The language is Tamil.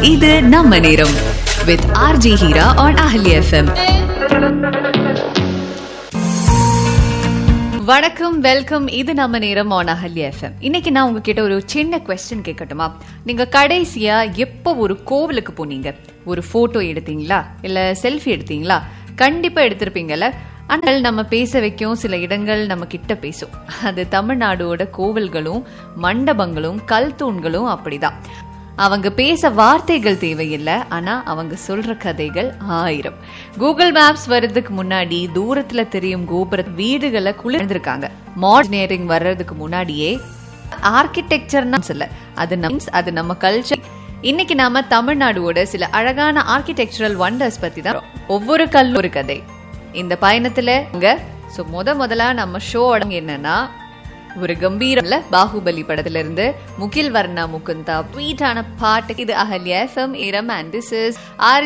இது நம்ம நேரம் with RJ Heera on Ahalya FM வணக்கம் வெல்கம் இது நம்ம நேரம் ஆன் அஹல்யா எஃப்எம் இன்னைக்கு நான் உங்ககிட்ட ஒரு சின்ன கொஸ்டின் கேட்கட்டுமா நீங்க கடைசியா எப்போ ஒரு கோவிலுக்கு போனீங்க ஒரு போட்டோ எடுத்தீங்களா இல்ல செல்ஃபி எடுத்தீங்களா கண்டிப்பா எடுத்திருப்பீங்கல்ல ஆனால் நம்ம பேச வைக்கும் சில இடங்கள் நம்ம கிட்ட பேசும் அது தமிழ்நாடோட கோவில்களும் மண்டபங்களும் கல் தூண்களும் அப்படிதான் அவங்க பேச வார்த்தைகள் தேவையில்லை ஆனா அவங்க சொல்ற கதைகள் ஆயிரம் கூகுள் மேப்ஸ் வர்றதுக்கு முன்னாடி தூரத்துல தெரியும் கோபுர வீடுகளை குளிர்ந்திருக்காங்க மாடர்னேரிங் வர்றதுக்கு முன்னாடியே ஆர்கிடெக்சர்னா சொல்ல அது நம்ம அது நம்ம கல்ச்சர் இன்னைக்கு நாம தமிழ்நாடோட சில அழகான ஆர்கிடெக்சரல் வண்டர்ஸ் பத்தி தான் ஒவ்வொரு கல் ஒரு கதை இந்த பயணத்துல இங்க சோ முத முதலா நம்ம ஷோ என்னன்னா ஒரு கம்பீரம்ல பாகுபலி படத்துல இருந்து முகில் வர்ணா முகுந்தா ஸ்வீட்டான பாட்டு இது அகல்யா எஃப்எம் இரம் அண்ட் திஸ் இஸ் ஆர்